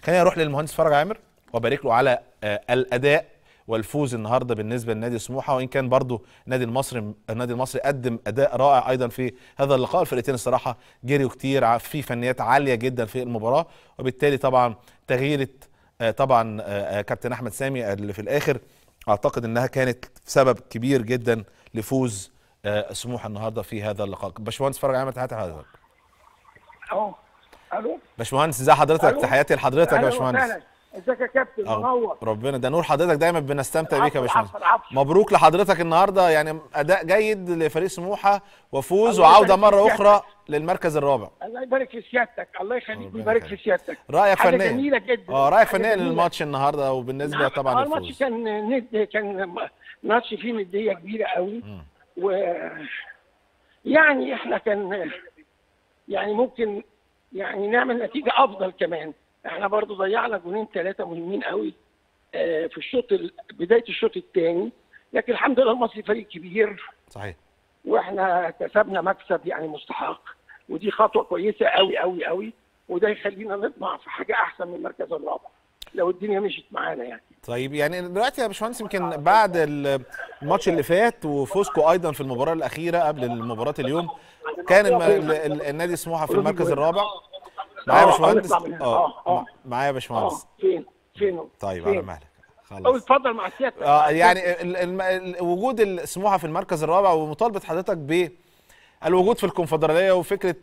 خلينا نروح للمهندس فرج عامر وبارك له على آه، الاداء والفوز النهارده بالنسبه لنادي سموحه وان كان برضو النادي المصري النادي المصري قدم اداء رائع ايضا في هذا اللقاء الفرقتين الصراحه جريوا كتير ع- في فنيات عاليه جدا في المباراه وبالتالي طبعا تغييره آه، طبعا آه، آه، كابتن احمد سامي اللي في الاخر اعتقد انها كانت سبب كبير جدا لفوز آه، سموحه النهارده في هذا اللقاء باشمهندس فرج عامر تحياتي لحضرتك اهو الو باشمهندس ازي حضرتك ألو. تحياتي لحضرتك يا أهلاً باشمهندس وسهلاً. ازيك يا كابتن أهو. منور ربنا ده نور حضرتك دايما بنستمتع بيك يا العفو، باشمهندس العفو، العفو. مبروك لحضرتك النهارده يعني اداء جيد لفريق سموحه وفوز الله وعوده يبارك مره فيك. اخرى للمركز الرابع الله يبارك في سيادتك الله يخليك ربنا ويبارك في يخليك. سيادتك رايك حاجة فنيا جميله جدا اه رايك حاجة فنيا جميلة. للماتش النهارده وبالنسبه نعم، طبعا آه، الماتش للفوز كان ند كان ماتش فيه نديه كبيره قوي و يعني احنا كان يعني ممكن يعني نعمل نتيجه افضل كمان احنا برضو ضيعنا جونين ثلاثه مهمين قوي آه، في الشوط ال- بدايه الشوط الثاني لكن الحمد لله المصري فريق كبير صحيح واحنا كسبنا مكسب يعني مستحق ودي خطوه كويسه قوي قوي قوي وده يخلينا نطمع في حاجه احسن من المركز الرابع لو الدنيا مشيت معانا يعني طيب يعني دلوقتي يا باشمهندس يمكن بعد ال- الماتش اللي فات وفوزكم ايضا في المباراه الاخيره قبل المباراه اليوم كان الم- ال- ال- النادي سموحه في المركز الرابع معايا يا آه، باشمهندس هنطلع منها. اه آه، آه. معايا يا اه باشمهندس فين فين طيب فين؟ على مهلك أو خلاص اتفضل مع سيادتك اه يعني ال- الم- ال- وجود السموحه في المركز الرابع ومطالبه حضرتك ب الوجود في الكونفدراليه وفكره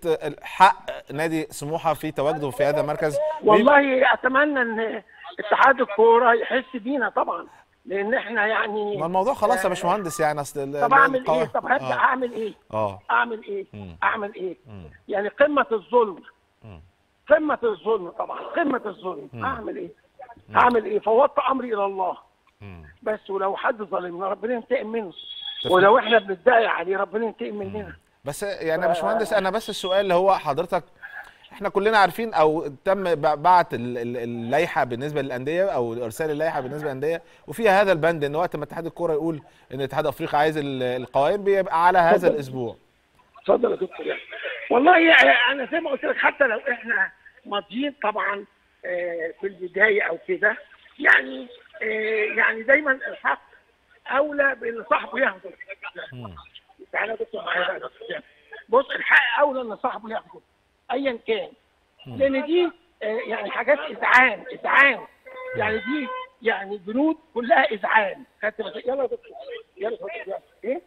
حق نادي سموحه في تواجده في هذا المركز والله اتمنى ان اتحاد الكوره يحس بينا طبعا لان احنا يعني ما الموضوع خلاص يا باشمهندس يعني اصل ال- طب ال- اعمل القوا- ايه طب هبدا اه اعمل ايه اه اعمل ايه مم. اعمل ايه مم. يعني قمه الظلم مم. قمه الظلم طبعا قمه الظلم مم. اعمل ايه اعمل ايه فوضت امري الى الله مم. بس ولو حد ظلمنا ربنا ينتقم منه ولو احنا بنتضايق عليه ربنا ينتقم مننا بس يعني يا باشمهندس انا بس السؤال اللي هو حضرتك احنا كلنا عارفين او تم ب- بعت ال- ال- اللائحه بالنسبه للانديه او ارسال اللائحه بالنسبه للانديه وفيها هذا البند ان وقت ما اتحاد الكوره يقول ان اتحاد افريقيا عايز ال- القوائم بيبقى على هذا الاسبوع اتفضل يا دكتور يعني. والله يعني انا زي ما قلت لك حتى لو احنا ماضيين طبعا آه، في البدايه او كده يعني آه، يعني دايما الحق اولى بان صاحبه ياخده تعالى يا دكتور معايا بقى يا دكتور. بص الحق اولى ان صاحبه ياخده ايا كان لان دي آه، يعني حاجات اذعان اذعان يعني دي يعني بنود كلها اذعان خدت بالك؟ يلا يا دكتور يلا يا دكتور يلا. ايه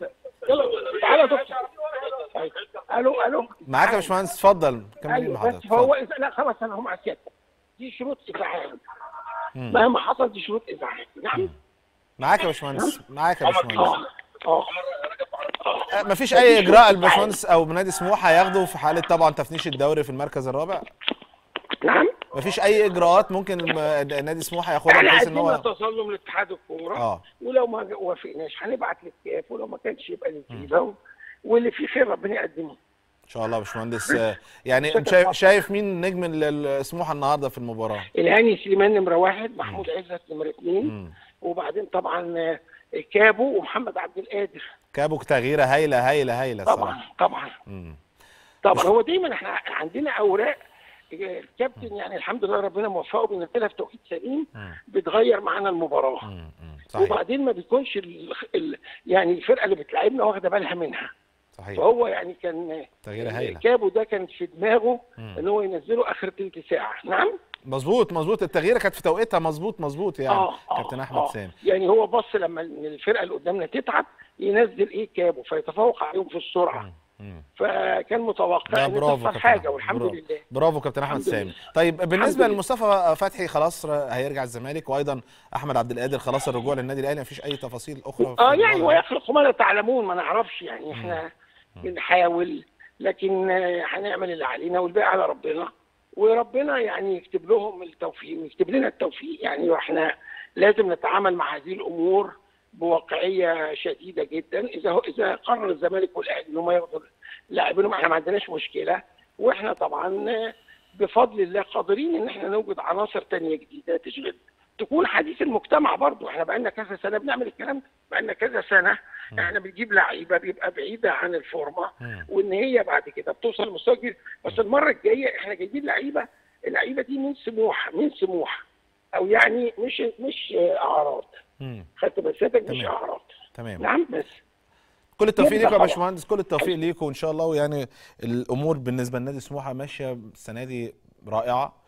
يلا تعالى يا دكتور طيب. الو الو معاك يا باشمهندس اتفضل كملي مع ايوه بس حضرتك فهو اتفضل. إذا لا خلاص انا هو مع سيادتك دي شروط اذعان مم. مهما حصل دي شروط اذعان نعم معاك يا باشمهندس معاك يا باشمهندس اه اه آه، مفيش اي اجراء الباشمهندس او نادي سموحه هياخده في حاله طبعا تفنيش الدوري في المركز الرابع نعم مفيش اي اجراءات ممكن الم- نادي سموحه ياخدها احنا بحيث ان قدمنا هو تظلم لاتحاد الكوره اه ولو ما وافقناش هنبعت للكاف ولو ما كانش يبقى للفيفا واللي فيه خير ربنا يقدمه ان شاء الله يا باشمهندس آه، يعني انت شايف شايف مين نجم ال- ال- سموحه النهارده في المباراه الهاني سليمان نمره واحد محمود عزت نمره اثنين مم. وبعدين طبعا آه، كابو ومحمد عبد القادر كابو تغييره هايله هايله هايله طبعا الصراحه طبعا مم. طبعا هو دايما احنا عندنا اوراق الكابتن يعني الحمد لله ربنا موفقه بينزلها في توقيت سليم مم. بتغير معانا المباراه مم. مم. صحيح وبعدين ما بيكونش ال... ال... يعني الفرقه اللي بتلعبنا واخده بالها منها صحيح فهو يعني كان تغييره هايله كابو ده كان في دماغه مم. ان هو ينزله اخر تلت ساعه نعم مظبوط مظبوط التغييره كانت في توقيتها مظبوط مظبوط يعني اه آه، كابتن احمد آه. سامي يعني هو بص لما الفرقه اللي قدامنا تتعب ينزل ايه كابو فيتفوق عليهم في السرعه مم. فكان متوقع لا ان برافو تحصل كابتن حاجه أحمد، والحمد برافو. لله برافو كابتن احمد الحمد سامي لله. طيب بالنسبه لله. لمصطفى فتحي خلاص ر- هيرجع الزمالك وايضا احمد عبد القادر خلاص الرجوع للنادي الاهلي مفيش اي تفاصيل اخرى في اه يعني الموضوع ده؟ ويخلق ما لا تعلمون ما نعرفش يعني احنا بنحاول لكن آه، هنعمل اللي علينا والباقي على ربنا وربنا يعني يكتب لهم التوفيق ويكتب لنا التوفيق يعني واحنا لازم نتعامل مع هذه الامور بواقعيه شديده جدا اذا هو اذا قرر الزمالك والاهلي ان هم ياخدوا لاعبينهم احنا ما عندناش مشكله واحنا طبعا آه، بفضل الله قادرين ان احنا نوجد عناصر تانية جديده تشغل تكون حديث المجتمع برضو احنا بقالنا كذا سنه بنعمل الكلام ده بقالنا كذا سنه احنا بنجيب لعيبه بيبقى بعيده عن الفورمه مم. وان هي بعد كده بتوصل لمستوى كبير بس المره الجايه احنا جايبين لعيبه اللعيبه دي من سموحه من سموحه او يعني مش مش اعراض مم. خدت مسافك مش تمام. اعراض تمام نعم بس كل التوفيق نبدأ ليكم يا طبعا. باشمهندس كل التوفيق ليكم وان شاء الله ويعني الامور بالنسبه لنادي سموحه ماشيه السنه دي رائعه